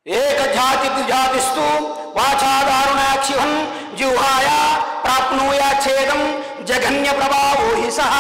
ఏకజాతి జాతిస్తూ వాచాదారుణాక్షిహం జిహ్వాయ ప్రాప్నూయా ఛేదం జఘన్య ప్రభావో హి సహ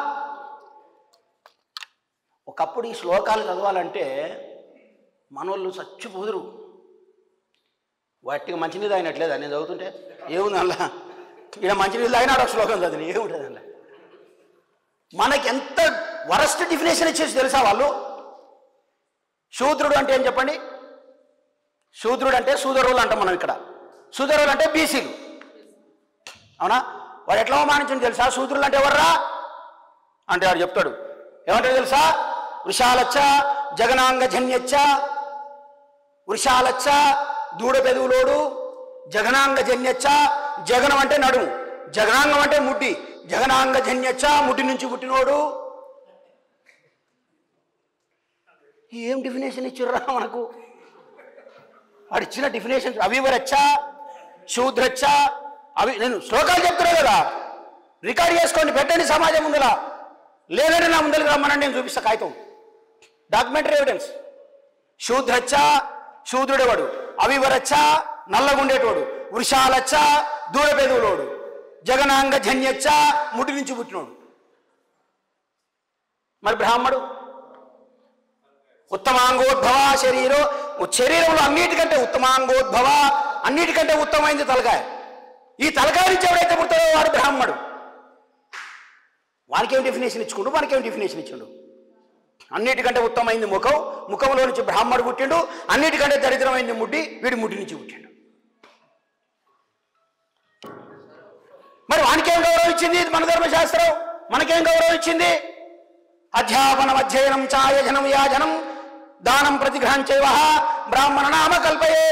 ఒకప్పుడు ఈ శ్లోకాలు చదవాలంటే మనోళ్ళు చచ్చిపోదురు వాటికి మంచినీళ్ళు తాగినట్లేదా నేను చదువుతుంటే ఏముంది అలా ఈయన మంచినీళ్ళు తాగినా ఒక శ్లోకం చదివి ఏముంటుంది అలా మనకి ఎంత వరస్ట్ డిఫినేషన్ ఇచ్చేసి తెలుసా వాళ్ళు శూద్రుడు అంటే ఏం చెప్పండి శూద్రుడు అంటే సూదరులు అంటాం మనం ఇక్కడ సూదరులు అంటే బీసీలు అవునా వాడు ఎట్లా అవమానించండి తెలుసా శూద్రులు అంటే ఎవర్రా అంటే వాడు చెప్తాడు ఏమంటాడు తెలుసా వృషాలచ్చ జగనాంగ జన్యచ్చ వృషాలచ్చ దూడ పెదువులోడు జగనాంగ జన్యచ్చ జగనం అంటే నడుము జగనాంగం అంటే ముడ్డి జగనాంగ జన్యచ్చ ముడ్డి నుంచి పుట్టినోడు ఏం డిఫినేషన్ ఇచ్చిర్రా మనకు వాడు ఇచ్చిన డిఫినేషన్ అవివరచ్చ శూద్రచ్చ అవి నేను శ్లోకాలు చెప్తున్నా కదా రికార్డ్ చేసుకోండి పెట్టండి సమాజం ముందర లేదంటే నా ముందరికి రమ్మనండి నేను చూపిస్తా కాగితం డాక్యుమెంటరీ ఎవిడెన్స్ శూద్రచ్చ శూద్రుడేవాడు అవివరచ్చ నల్లగుండేటోడు వృషాలచ్చ దూడపెదువులోడు జగనాంగ జన్యచ్చ ముడి నుంచి పుట్టినోడు మరి బ్రాహ్మడు ఉత్తమాంగోద్భవ శరీరం శరీరంలో అన్నిటికంటే ఉత్తమాంగోద్భవ అన్నిటికంటే ఉత్తమైంది తలకాయ ఈ తలకాయ నుంచి ఎవడైతే పుడతాడో వాడు బ్రాహ్మడు వానికేం డెఫినేషన్ ఇచ్చుకుండు మనకేం డెఫినేషన్ ఇచ్చిండు అన్నిటికంటే ఉత్తమైంది ముఖం ముఖంలో నుంచి బ్రాహ్మడు పుట్టిండు అన్నిటికంటే దరిద్రమైంది ముడ్డి వీడి ముడ్డి నుంచి పుట్టిండు మరి వానికేం గౌరవం ఇచ్చింది ఇది మన ధర్మశాస్త్రం మనకేం గౌరవం ఇచ్చింది అధ్యాపనం అధ్యయనం చాయజనం యాజనం దానం ప్రతిగ్రహం చేయవ బ్రాహ్మణ నామ కల్పయే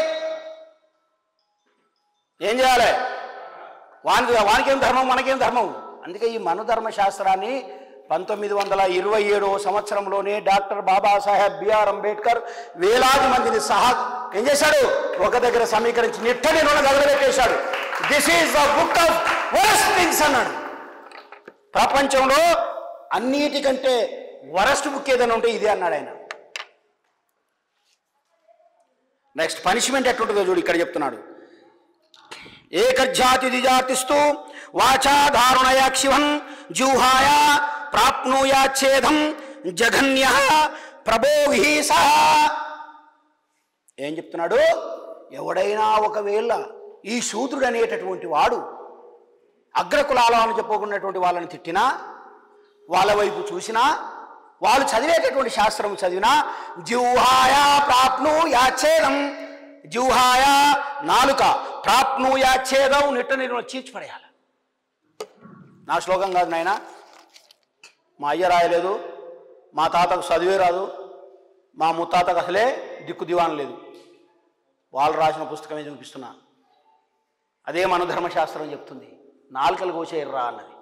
ఏం చేయాలి వానికి వానికేం ధర్మం మనకేం ధర్మం అందుకే ఈ మను ధర్మశాస్త్రాన్ని పంతొమ్మిది వందల ఇరవై ఏడవ సంవత్సరంలోనే డాక్టర్ బాబాసాహెబ్ బిఆర్ అంబేద్కర్ వేలాది మందిని సహా ఏం చేశాడు ఒక దగ్గర సమీకరించి నిట్టని రుణ పెట్టేశాడు this is the book of worst things అన్నాడు ప్రపంచంలో అన్నిటికంటే వరస్ట్ బుక్ ఏదైనా ఉంటే ఇదే అన్నాడు ఆయన నెక్స్ట్ పనిష్మెంట్ ఎట్లుంటుందో చూడు ఇక్కడ చెప్తున్నాడు ఏకజాతి దిజాతిస్తూ వాచా దారుణయా క్షివం జూహాయ ప్రాప్నూయాచ్ఛేదం జఘన్య ప్రభోభీస ఏం చెప్తున్నాడు ఎవడైనా ఒకవేళ ఈ శూద్రుడు అనేటటువంటి వాడు అగ్రకులాల అని చెప్పుకున్నటువంటి వాళ్ళని తిట్టినా వాళ్ళ వైపు చూసినా వాళ్ళు చదివేటటువంటి శాస్త్రం చదివినా జిహ్వాయ ప్రాప్ను యాచ్ఛేదం జిహ్వాయ నాలుక ప్రాప్ను యాచ్ఛేదం నిట్ట నేను చీల్చి పడేయాలి నా శ్లోకం కాదు నాయన మా అయ్య రాయలేదు మా తాతకు చదివే రాదు మా ముత్తాతకు అసలే దిక్కు దివాన్ లేదు వాళ్ళు రాసిన పుస్తకమే చూపిస్తున్నా అదే మన ధర్మశాస్త్రం చెప్తుంది నాలుకలు కోసేయర్రా అన్నది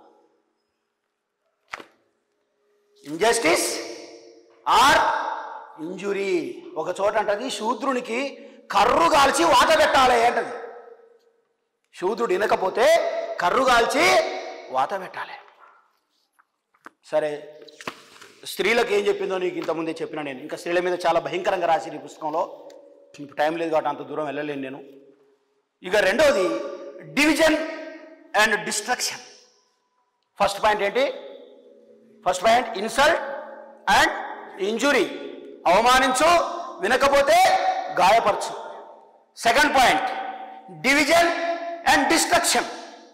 ఇంజస్టిస్ ఆర్ ఇంజురీ ఒక చోట అంటది శూద్రునికి కర్రు కాల్చి వాత పెట్టాలి అంటది శూద్రుడు వినకపోతే కర్రు కాల్చి వాత పెట్టాలి సరే స్త్రీలకు ఏం చెప్పిందో నీకు ఇంతకుముందే చెప్పిన నేను ఇంకా స్త్రీల మీద చాలా భయంకరంగా రాసి ఈ పుస్తకంలో ఇప్పుడు టైం లేదు కాబట్టి అంత దూరం వెళ్ళలేను నేను ఇక రెండవది division and destruction first point ఏంటి first point insult and injury అవమానించు వినకపోతే గాయపరచు second point division and destruction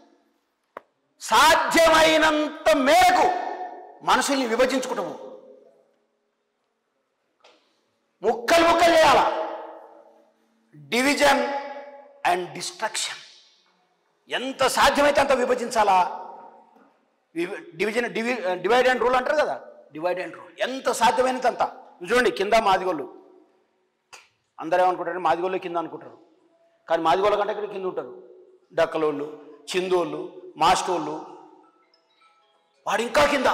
సాధ్యమైనంత మేరకు మనుషుల్ని విభజించుకుంటాము ముక్కలు ముక్కలు చేయాల డివిజన్ అండ్ డిస్ట్రక్షన్ ఎంత సాధ్యమైతే అంత విభజించాలా విభ- డివిజన్ డివి డివైడ్ అండ్ రూల్ అంటారు కదా డివైడ్ అండ్ రూల్ ఎంత సాధ్యమైనంత అంత చూడండి కింద మాదిగోళ్ళు అందరూ ఏమనుకుంటారు మాదిగోళ్ళు కింద అనుకుంటారు కానీ మాదిగోళ్ళ కంటే ఇక్కడ కింద ఉంటారు డక్కలోళ్ళు చిందోళ్ళు మాస్టోళ్ళు వాడు ఇంకా కింద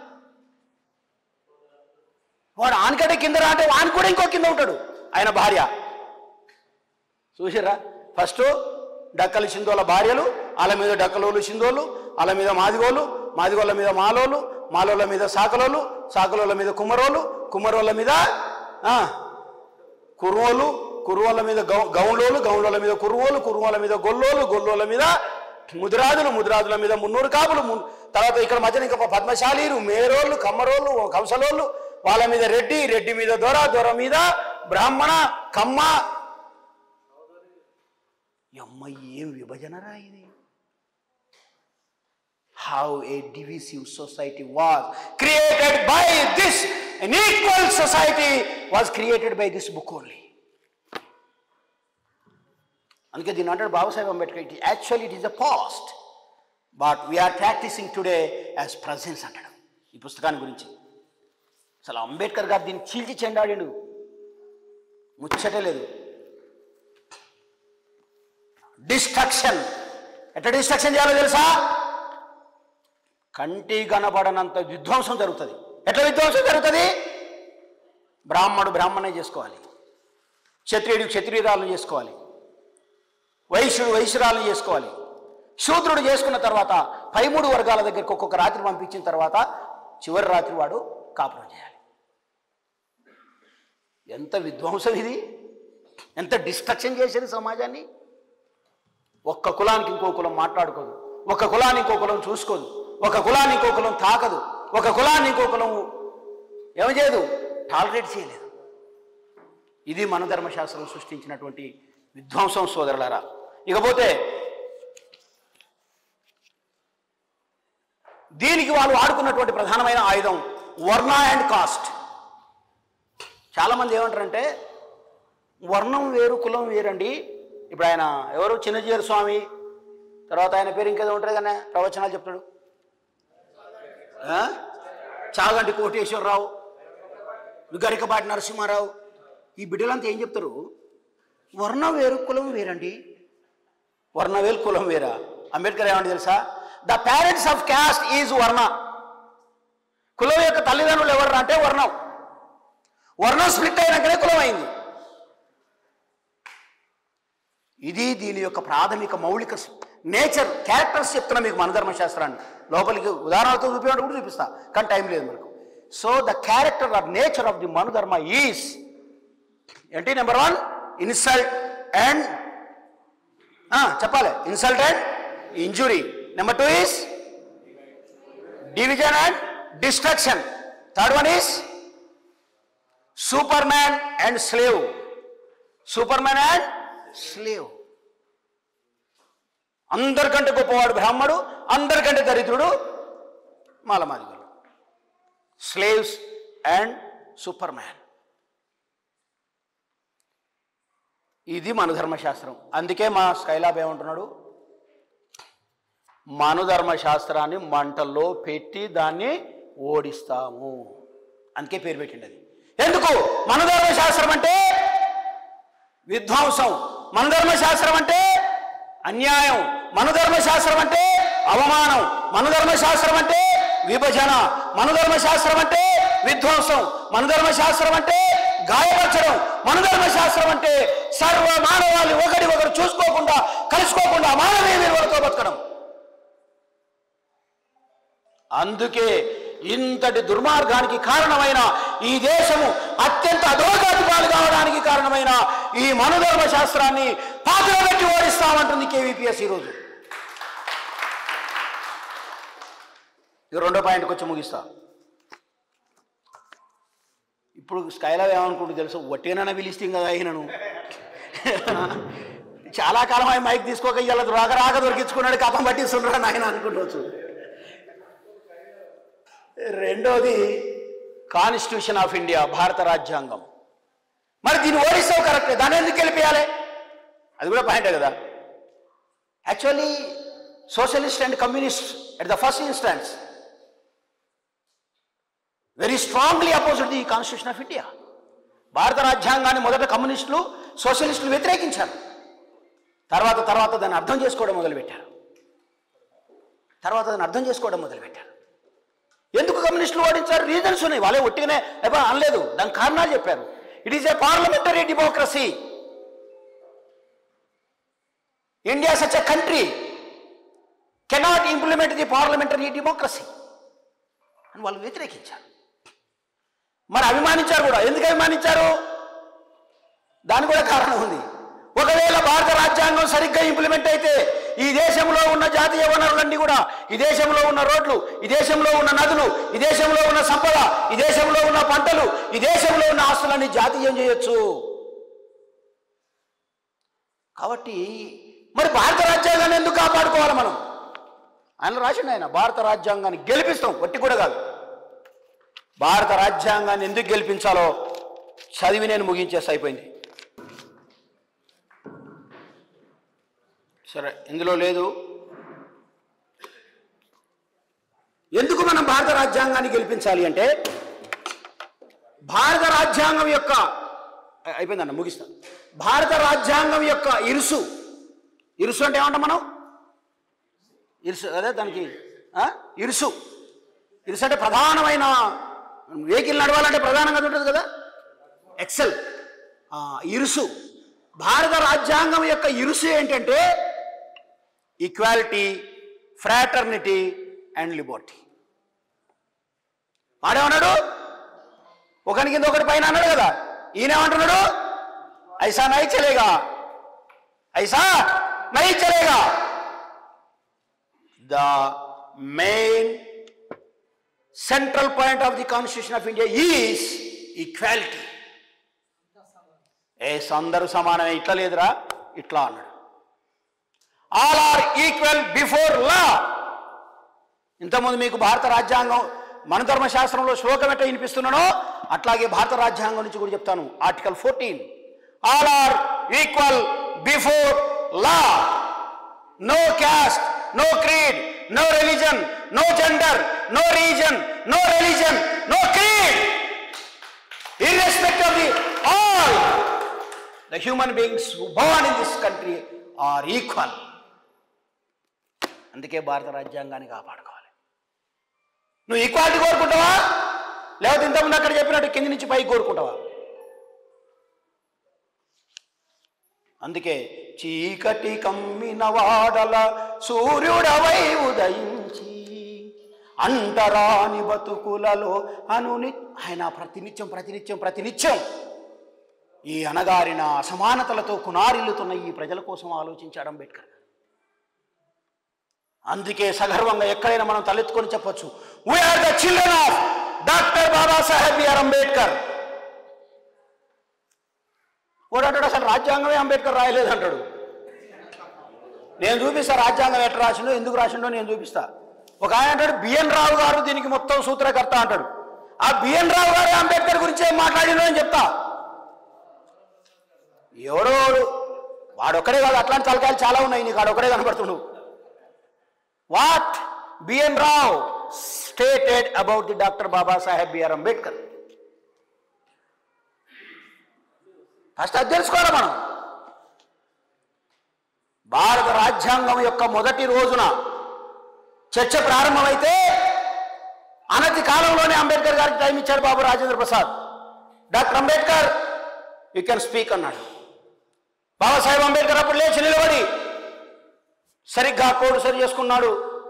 వాడు ఆనకంటే కింద రా అంటే వాని కూడా ఇంకో కింద ఉంటాడు ఆయన భార్య చూసిర్రా ఫస్ట్ డక్కలు చిందోళ్ళ భార్యలు వాళ్ళ మీద డక్కలోళ్ళు చిందోళ్ళు వాళ్ళ మీద మాదిగోళ్ళు మాదిగోళ్ళ మీద మాలోళ్ళు మాలోళ్ళ మీద సాకలోళ్ళు సాకలోళ్ళ మీద కుమ్మరోళ్ళు కుమ్మరోళ్ళ మీద ఆ, కుర్రోళ్ళు కురువల మీద గౌ గౌంలోలు గౌంలోల మీద కురువోలు కురువల మీద గొల్లోలు గొల్లోల మీద ముదిరాజులు ముదిరాజుల మీద మున్నూరు కాపులు ము- తర్వాత ఇక్కడ మధ్యన ఇంకా పద్మశాలీలు మేరోళ్ళు కమ్మరోళ్ళు కంసలోళ్ళు వాళ్ళ మీద రెడ్డి రెడ్డి మీద దొర దొర మీద బ్రాహ్మణ కమ్మ అమ్మ ఏం విభజనరా ఇది how a divisive society was created by this an equal society was created by this book only అందుకే దీని అంటాడు Babasaheb Ambedkar it actually it is a past but we're practising today as presence అంటాడు ఈ పుస్తకాన్ని గురించి అసలు అంబేద్కర్ గారు దీన్ని చీల్చి చెండాడాడు ముచ్చటే లేదు డిస్ట్రక్షన్ ఎట్లా డిస్ట్రక్షన్ చేయాలో తెలుసా కంటి కనబడనంత విధ్వంసం జరుగుతుంది ఎట్లా విధ్వంసం జరుగుతుంది బ్రాహ్మడు బ్రాహ్మణే చేసుకోవాలి క్షత్రియుడు క్షత్రియురాలను చేసుకోవాలి వైశ్యుడు వైశ్యురాలను చేసుకోవాలి శూద్రుడు చేసుకున్న తర్వాత పై మూడు వర్గాల దగ్గరికి ఒక్కొక్క రాత్రి పంపించిన తర్వాత చివరి రాత్రి వాడు కాపురం చేయాలి ఎంత విధ్వంసం ఇది ఎంత డిస్ట్రక్షన్ చేసేది సమాజాన్ని ఒక్క కులానికి ఇంకో కులం మాట్లాడుకోదు ఒక కులాన్ని ఇంకో కులం చూసుకోదు ఒక కులాన్ని ఇంకో కులం తాకదు ఒక కులాన్ని ఇంకో కులం ఏం చేయదు టాలరేట్ చేయలేదు ఇది మన ధర్మశాస్త్రం సృష్టించినటువంటి విధ్వంసం సోదరులారా ఇకపోతే దీనికి వాళ్ళు వాడుకున్నటువంటి ప్రధానమైన ఆయుధం వర్ణ అండ్ కాస్ట్ చాలామంది ఏమంటారంటే వర్ణం వేరు కులం వేరండి ఇప్పుడు ఆయన ఎవరు చిన్నజీయర్ స్వామి తర్వాత ఆయన పేరు ఇంకేదో ఉంటుంది కానీ ప్రవచనాలు చెప్తాడు ఆ? చాగంటి కోటేశ్వరరావు గరికపాటి నరసింహారావు ఈ బిడ్డలంతా ఏం చెప్తారు వర్ణం వేరు కులం వేరండి వర్ణ వేరు కులం వేరా అంబేద్కర్ ఏమంటే తెలుసా the parents of caste is varna కులం యొక్క తల్లిదండ్రులు ఎవరు అంటే వర్ణం వర్ణం స్ప్లిట్ అయినాకనే కులం అయింది ఇది దీని యొక్క ప్రాథమిక మౌలిక నేచర్ క్యారెక్టర్స్ చెప్తున్నా మీకు మన ధర్మశాస్త్రాన్ని లోపలికి ఉదాహరణతో చూపించడం కూడా చూపిస్తా కానీ టైం లేదు మనకు so the character of nature of the Manu Dharma is ఏంటి నెంబర్ వన్ ఇన్సల్ట్ అండ్ చెప్పాలి insult and injury number two is division and destruction third one is superman and slave superman and slave అందరికంటే గొప్పవాడు బ్రాహ్మడు అందరికంటే దరిద్రుడు మాలమాదిగులు slaves and superman ఇది మన ధర్మశాస్త్రం అందుకే మా స్కైలాబ్ ఏమంటున్నాడు మన ధర్మశాస్త్రాన్ని మంటల్లో పెట్టి దాన్ని ఓడిస్తాము అందుకే పేరు పెట్టింది అది ఎందుకు మన ధర్మశాస్త్రం అంటే విధ్వంసం మన ధర్మశాస్త్రం అంటే అన్యాయం మన ధర్మశాస్త్రం అంటే అవమానం మన ధర్మశాస్త్రం అంటే విభజన మన ధర్మశాస్త్రం అంటే విధ్వంసం మన ధర్మశాస్త్రం అంటే గాయపరచడం మన ధర్మశాస్త్రం అంటే సర్వ మానవాళి ఒకటి ఒకరు చూసుకోకుండా కలుసుకోకుండా మానవీయ విలువలతో బతకడం అందుకే ఇంతటి దుర్మార్గానికి కారణమైన ఈ దేశము అత్యంత అధోగతి పాలు కావడానికి కారణమైన ఈ మనుధర్మ శాస్త్రాన్ని పాత్ర పెట్టి ఓడిస్తామంటుంది కేవీపీఎస్ ఈరోజు ఇక రెండో పాయింట్కి వచ్చి ముగిస్తా ఇప్పుడు స్కైలా ఏమనుకుంటూ తెలుసు ఒట్టేనైనా పిలిస్తే కదా అయినను చాలా కాలం ఆయన మైక్ తీసుకోక ఇలా రాక రాక దొరికించుకున్నాడు కథం పట్టిస్తున్నాడు ఆయన అనుకుంటవచ్చు రెండోది కాన్స్టిట్యూషన్ ఆఫ్ ఇండియా భారత రాజ్యాంగం మరి దీన్ని ఓడిస్తావు కరెక్టే దాన్ని ఎందుకు గెలిపేయాలి అది కూడా పాయింటే కదా actually socialist and communist at the first instance very strongly opposite the constitution of India భారత రాజ్యాంగాన్ని మొదట కమ్యూనిస్టులు సోషలిస్టులు వ్యతిరేకించారు తర్వాత తర్వాత దాన్ని అర్థం చేసుకోవడం మొదలుపెట్టారు తర్వాత దాన్ని అర్థం చేసుకోవడం మొదలుపెట్టారు ఎందుకు కమ్యూనిస్టులు ఓడించారు రీజన్స్ ఉన్నాయి వాళ్ళే ఒట్టిగానే ఎబ్బా అనలేదు దానికి కారణాలు చెప్పారు it is a parliamentary democracy India such a country cannot implement the parliamentary democracy అని వాళ్ళు వ్యతిరేకించారు మరి అభిమానించారు కూడా ఎందుకు అభిమానించారు దాని కూడా కారణం ఉంది ఒకవేళ భారత రాజ్యాంగం సరిగ్గా ఇంప్లిమెంట్ అయితే ఈ దేశంలో ఉన్న జాతీయ వనరులన్నీ కూడా ఈ దేశంలో ఉన్న రోడ్లు ఈ దేశంలో ఉన్న నదులు ఈ దేశంలో ఉన్న సంపద ఈ దేశంలో ఉన్న పంటలు ఈ దేశంలో ఉన్న ఆస్తులన్నీ జాతీయం చేయొచ్చు కాబట్టి మరి భారత రాజ్యాంగాన్ని ఎందుకు కాపాడుకోవాలి మనం ఆయన రాసిండు ఆయన భారత రాజ్యాంగాన్ని గెలిపిస్తాం వట్టి కూడా కాదు భారత రాజ్యాంగాన్ని ఎందుకు గెలిపించాలో చదివి నేను ముగించేసి అయిపోయింది సరే ఇందులో లేదు ఎందుకు మనం భారత రాజ్యాంగాన్ని గెలిపించాలి అంటే భారత రాజ్యాంగం యొక్క అ- అయిపోయిందన్న ముగిస్తాను భారత రాజ్యాంగం యొక్క ఇరుసు ఇరుసు అంటే ఏమంటాం మనం ఇరుసు అదే దానికి ఆ? ఇరుసు ఇరుసు అంటే ప్రధానమైన వెహికల్ నడవాలంటే ప్రధానంగా అది ఉంటుంది కదా ఎక్సెల్ ఆ, ఇరుసు భారత రాజ్యాంగం యొక్క ఇరుసు ఏంటంటే ఈక్వాలిటీ ఫ్రాటర్నిటీ అండ్ లిబర్టీ వాడేమన్నాడు ఒకని కింద ఒకటి పైన అన్నాడు కదా ఈయనేమంటున్నాడు ఐసా నై చలేగా ఐసా నై చలేగా the main central point of the constitution of India is equality ఏ అందరూ సమానమే ఇట్లా లేదురా ఇట్లా అన్నాడు all are equal before law ఇంతకుముందు మీకు భారత రాజ్యాంగం మన ధర్మశాస్త్రంలో శ్లోకం ఎట్లా వినిపిస్తున్నానో అట్లాగే భారత రాజ్యాంగం నుంచి కూడా చెప్తాను article fourteen all are equal before law no caste no creed no religion no gender no reason no religion no creed irrespective of the all the human beings who born in this country are equal అందుకే భారత రాజ్యాంగాన్ని కాపాడుకోవాలి నువ్వు equality కోరుకుంటావా లేకపోతే ఇంతకుముందు అక్కడ చెప్పినట్టు కింది నుంచి పైకి కోరుకుంటావా అందుకే చీకటి కమ్మిన వాడల సూర్యుడవై ఉదయించి అంటరాని బతుకులలో అనుని ఆయన ప్రతినిత్యం ప్రతినిత్యం ప్రతినిత్యం ఈ అనగారిన అసమానతలతో కునారిల్లుతున్న ఈ ప్రజల కోసం ఆలోచించాడు అంబేద్కర్ అందుకే సగర్వంగా ఎక్కడైనా మనం తలెత్తుకొని చెప్పొచ్చు we're the children of doctor Babasaheb B R Ambedkar వాడు అంటాడు అసలు రాజ్యాంగమే అంబేద్కర్ రాయలేదు అంటాడు నేను చూపిస్తా రాజ్యాంగం ఎట్లా రాసిండో ఎందుకు రాసిండో నేను చూపిస్తా ఒక ఆయన అంటాడు బిఎన్ రావు గారు దీనికి మొత్తం సూత్రకర్త అంటాడు ఆ బిఎన్ రావు గారు అంబేద్కర్ గురించి ఏం మాట్లాడిండో అని చెప్తా ఎవడో వాడు వాడొక్కడే కాదు అట్లాంటి తలకాయలు చాలా ఉన్నాయి నీకు ఆడొక్కడే కనబడుతుండు what B N Rau stated about the doctor Babasaheb B R Ambedkar first అది తెలుసుకోవాలి మనం భారత రాజ్యాంగం యొక్క మొదటి రోజున చర్చ ప్రారంభమైతే అనతి కాలంలోనే అంబేద్కర్ గారికి టైం ఇచ్చాడు Babu Rajendra Prasad doctor Ambedkar you can speak అన్నాడు బాబాసాహెబ్ అంబేద్కర్ అప్పుడు లేచి నిలబడి సరిగ్గా కోడ్ సరి చేసుకున్నాడు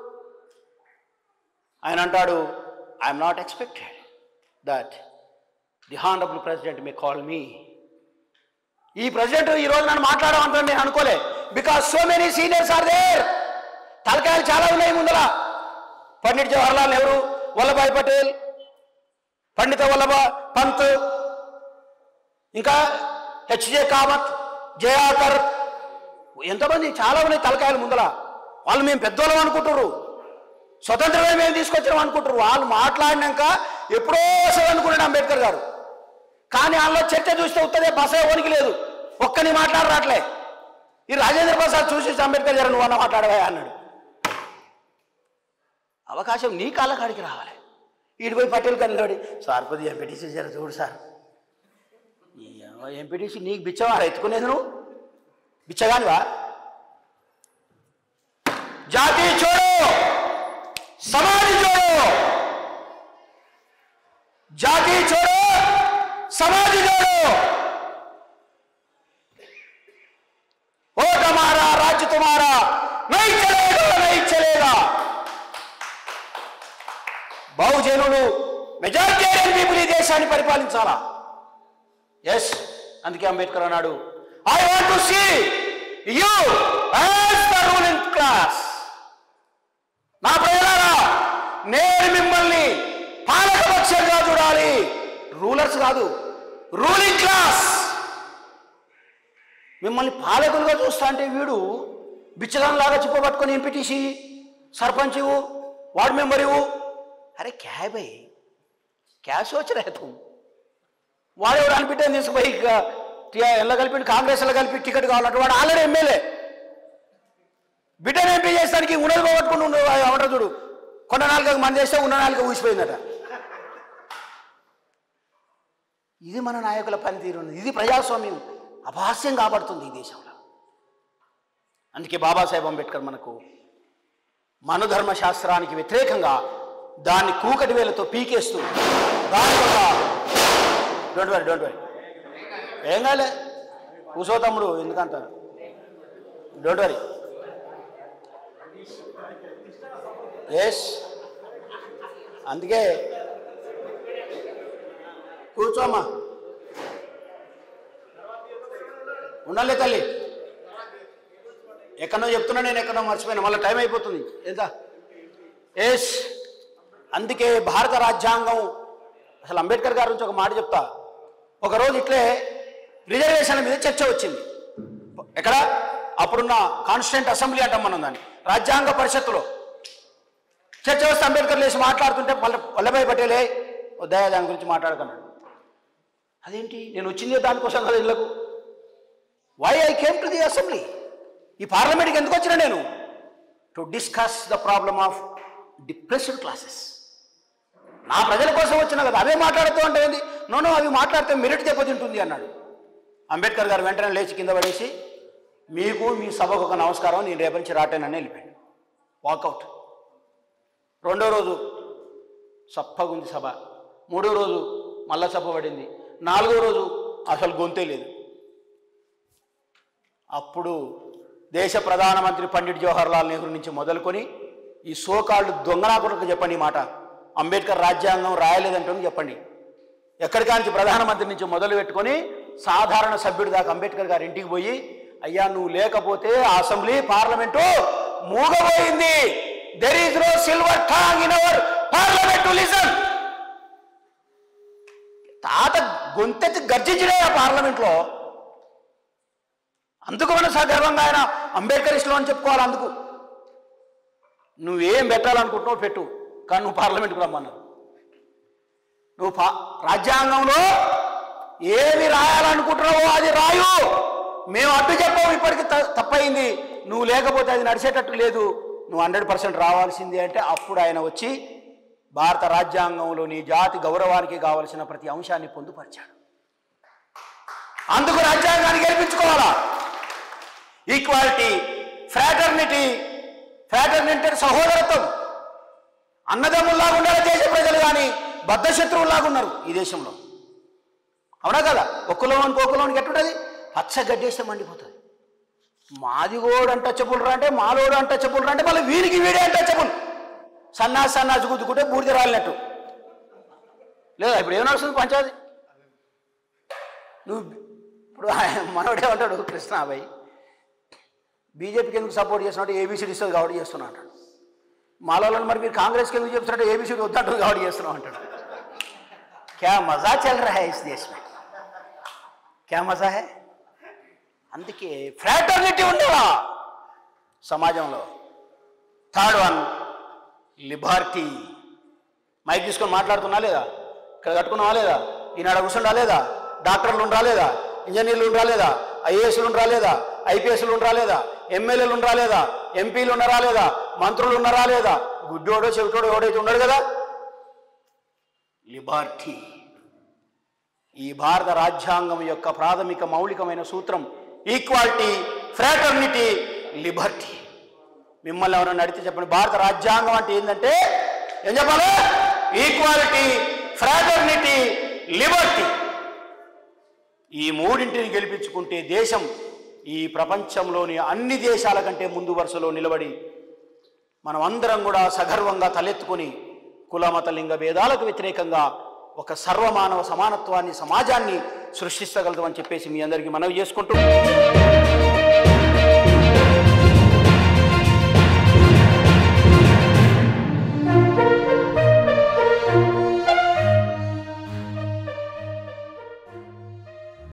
ఆయన అంటాడు I'm not expected that the honourable president may call me ఈ ప్రెసిడెంట్ ఈ రోజు నన్ను మాట్లాడమంటాను నేను అనుకోలే because so many seniors are there తలకాయలు చాలా ఉన్నాయి ముందర పండిట్ జవహర్లాల్ నెహ్రూ వల్లభాయ్ పటేల్ పండిత వల్లభ పంత్ ఇంకా హెచ్జే కామత్ జయాకర్ ఎంతమంది చాలా ఉన్నాయి తలకాయలు ముందర వాళ్ళు మేము పెద్దోళ్ళం అనుకుంటారు స్వతంత్రమే మేము తీసుకొచ్చినాం అనుకుంటారు వాళ్ళు మాట్లాడినాక ఎప్పుడో వస్తుంది అనుకున్నాడు అంబేద్కర్ గారు కానీ వాళ్ళలో చర్చ చూస్తే ఉత్తదే బసే ఓనికి లేదు ఒక్కని మాట్లాడరాట్లే ఈ రాజేంద్ర ప్రసాద్ చూసి అంబేద్కర్ గారు నువ్వు అన్న మాట్లాడవా అన్నాడు అవకాశం నీ కాళ్ళ కాడికి రావాలి ఈడు పోయి పటేల్ కానీ నిలబడి సార్ కొద్దిగా ఎంపీటీసీ జర చూడు సార్ ఎంపీటీసీ నీకు బిచ్చవా ఎత్తుకునేది నువ్వు బిచ్చగానివా జాతి చూడు సమాజ్ చూడు జాతి చూడు సమాజ్ చూడు ఓ తమారా రాజ్య తుమారా నై చలేగా నై చలేగా బహుజనులు మెజారిటేరియన్ పీపుల్ ఈ దేశాన్ని పరిపాలించాలా ఎస్ అందుకే అంబేద్కర్ అన్నాడు I want to see you as the ruling class నా ప్రజలారా నేను మిమ్మల్ని పాలకపక్షంగా చూడాలి రూలర్స్ కాదు రూలింగ్ క్లాస్ మిమ్మల్ని పాలకులుగా చూస్తా అంటే వీడు బిచ్చగాన్లాగా చిప్పబట్టుకొని ఎంపీటీసీ సర్పంచ్ ఇవ్వు వార్డ్ మెంబర్ ఇవ్వు అరే క్యా భయ్ క్యా సోచ్ రహే తుమ్ వాడు ఎవడు అనిపించని తీసుకుపోయి ఇక టి- ఎల్ల కలిపి కాంగ్రెస్లో కలిపి టికెట్ కావాలంటే వాడు ఆల్రెడీ ఎమ్మెల్యే బిడ్డను ఎంపీ చేస్తానికి ఉన్నది పోగొట్టుకుని ఉండు ఏమంటారు చూడు కొండ నాలుగు మంది చేస్తే ఉన్న నాలుగు ఊసిపోయిందట ఇది మన నాయకుల పనితీరు ఉన్నది ఇది ప్రజాస్వామ్యం అపహాస్యం కాబడుతుంది ఈ దేశంలో అందుకే బాబాసాహెబ్ అంబేద్కర్ మనకు మనుధర్మ శాస్త్రానికి వ్యతిరేకంగా దాన్ని కూకటి వేలతో పీకేస్తూ దాని ఒక డోంట్ వరీ డోంట్ వరీ ఏం కాలే కూసో తమ్ముడు ఎందుకంత డోంట్ వరీ ఎస్ అందుకే కూర్చోమ్మా ఉండాలి తల్లి ఎక్కడో చెప్తున్నా నేను ఎక్కడో మర్చిపోయినా మళ్ళీ టైం అయిపోతుంది ఎంత ఎస్ అందుకే భారత రాజ్యాంగం అసలు అంబేద్కర్ గారి నుంచి ఒక మాట చెప్తా ఒకరోజు ఇట్లే రిజర్వేషన్ల మీద చర్చ వచ్చింది ఎక్కడ అప్పుడున్న కాన్స్టిట్యూంట్ అసెంబ్లీ అంటాం మనం దాన్ని రాజ్యాంగ పరిషత్తులో చర్చ వస్తే అంబేద్కర్ లేచి మాట్లాడుతుంటే వల్ల వల్లభాయ్ పటేలే వద్దయా దాని గురించి మాట్లాడుకున్నాడు అదేంటి నేను వచ్చిందే దానికోసం కదా ఇళ్ళకు why I came to the assembly ఈ పార్లమెంట్కి ఎందుకు వచ్చినా నేను to discuss the problem of depressed classes నా ప్రజల కోసం వచ్చినా కదా అవే మాట్లాడుతూ అంటే ఏంది నోనో అవి మాట్లాడితే మెరిట్ దెబ్బతింటుంది అన్నాడు అంబేద్కర్ గారు వెంటనే లేచి కింద పడేసి మీకు మీ సభకు ఒక నమస్కారం నేను రేపటి నుంచి రాటేనని వెళ్ళిపోయాడు వాకౌట్ రెండో రోజు సప్పగుంది సభ మూడో రోజు మళ్ళా సభ పడింది నాలుగో రోజు అసలు గొంతే లేదు అప్పుడు దేశ ప్రధానమంత్రి పండిట్ జవహర్లాల్ నెహ్రూ నుంచి మొదలుకొని ఈ సోకాళ్ళు దొంగనాకులకు చెప్పండి ఈ మాట అంబేద్కర్ రాజ్యాంగం రాయలేదంటే చెప్పండి ఎక్కడికాంచి ప్రధానమంత్రి నుంచి మొదలు పెట్టుకొని సాధారణ సభ్యుడి దాకా అంబేద్కర్ గారి ఇంటికి పోయి అయ్యా నువ్వు లేకపోతే ఆ అసెంబ్లీ పార్లమెంటు మూగబోయింది there is no silver tongue in our parliament listen తాత గొంతెత్తి గర్జించినాయి ఆ పార్లమెంట్లో అందుకు మనం సగర్వంగా ఆయన అంబేద్కర్ ఇష్టం అని చెప్పుకోవాలి అందుకు నువ్వేం పెట్టాలనుకుంటున్నావు పెట్టు కానీ నువ్వు పార్లమెంట్కి రమ్మన్నారు నువ్వు పా రాజ్యాంగంలో ఏమి రాయాలనుకుంటున్నావో అది రాయు మేము అడ్డు చెప్పాము ఇప్పటికి త- తప్పయింది నువ్వు లేకపోతే అది నడిచేటట్టు లేదు నువ్వు హండ్రెడ్ పర్సెంట్ రావాల్సింది అంటే అప్పుడు ఆయన వచ్చి భారత రాజ్యాంగంలో నీ జాతి గౌరవానికి కావలసిన ప్రతి అంశాన్ని పొందుపరిచాడు అందుకు రాజ్యాంగాన్ని గెలిపించుకోవాలా ఈక్వాలిటీ ఫ్రాటర్నిటీ ఫ్రాటర్నిటీ అంటే సహోదరత్వం అన్నదమ్ముల్లాగా ఉండాలి దేశ ప్రజలు కానీ బద్ధ శత్రువుల్లాగా ఉన్నారు ఈ దేశంలో అవునా కదా ఒక్కలోనికి ఒక్కలోనికి ఎట్టుంటుంది పచ్చ గడ్డేస్తే మండిపోతుంది మాది కూడా అంటచబుల్ రా అంటే మాలోడు అంటచబుల్ రా అంటే మళ్ళీ వీరికి వీడే అంటచబుల్ సన్నాసి సన్నాసి గుద్దుకుంటే బూడిద రాలినట్టు లేదా ఇప్పుడు ఏం నడుస్తుంది పంచాయతీ నువ్వు ఇప్పుడు ఆయన మనోడే ఉంటాడు కృష్ణాబాయి బీజేపీకి ఎందుకు సపోర్ట్ చేస్తున్నట్టు ఏబీసీడీ ఇస్తుంది కాబట్టి చేస్తున్నా అంటాడు మాలో మరి మీరు కాంగ్రెస్కి ఎందుకు చెప్తున్నట్టు ఏబీసీడీ వద్దంటారు కాబట్టి చేస్తున్నాం అంటాడు క్యా మజా చల్ రహా హై ఇస్ దేశ్ మే క్యా మజా హై అందుకే ఫ్రాటర్నిటీ ఉండేవా సమాజంలో థర్డ్ వన్ లిబర్టీ మైక్ తీసుకొని మాట్లాడుతున్నా లేదా ఇక్కడ కట్టుకున్నావా లేదా ఈనాడ కూర్చుని రాలేదా డాక్టర్లు ఉండి రాలేదా ఇంజనీర్లు ఉండి రాలేదా ఐఏఎస్లు ఉండి రాలేదా ఐపీఎస్లు ఉండి రాలేదా ఎమ్మెల్యేలు ఉండి రాలేదా ఎంపీలు ఉన్న రాలేదా మంత్రులు ఉన్న రాలేదా గుడ్డోడో చెవిటోడో ఎవడైతే ఉన్నాడు కదా లిబర్టీ ఈ భారత రాజ్యాంగం యొక్క ప్రాథమిక మౌలికమైన సూత్రం ఈక్వాలిటీ ఫ్రాటర్నిటీ లిబర్టీ మిమ్మల్ని ఎవరైనా అడిగితే చెప్పండి భారత రాజ్యాంగం అంటే ఏంటంటే ఏం చెప్పాలి ఈక్వాలిటీ ఫ్రాటర్నిటీ లిబర్టీ ఈ మూడింటిని గెలిపించుకుంటే దేశం ఈ ప్రపంచంలోని అన్ని దేశాల కంటే ముందు వరుసలో నిలబడి మనం అందరం కూడా సగర్వంగా తలెత్తుకొని కులమత లింగ భేదాలకు వ్యతిరేకంగా ఒక సర్వమానవ సమానత్వాన్ని సమాజాన్ని సృష్టించగలదు అని చెప్పేసి మీ అందరికీ మనవి చేసుకుంటూ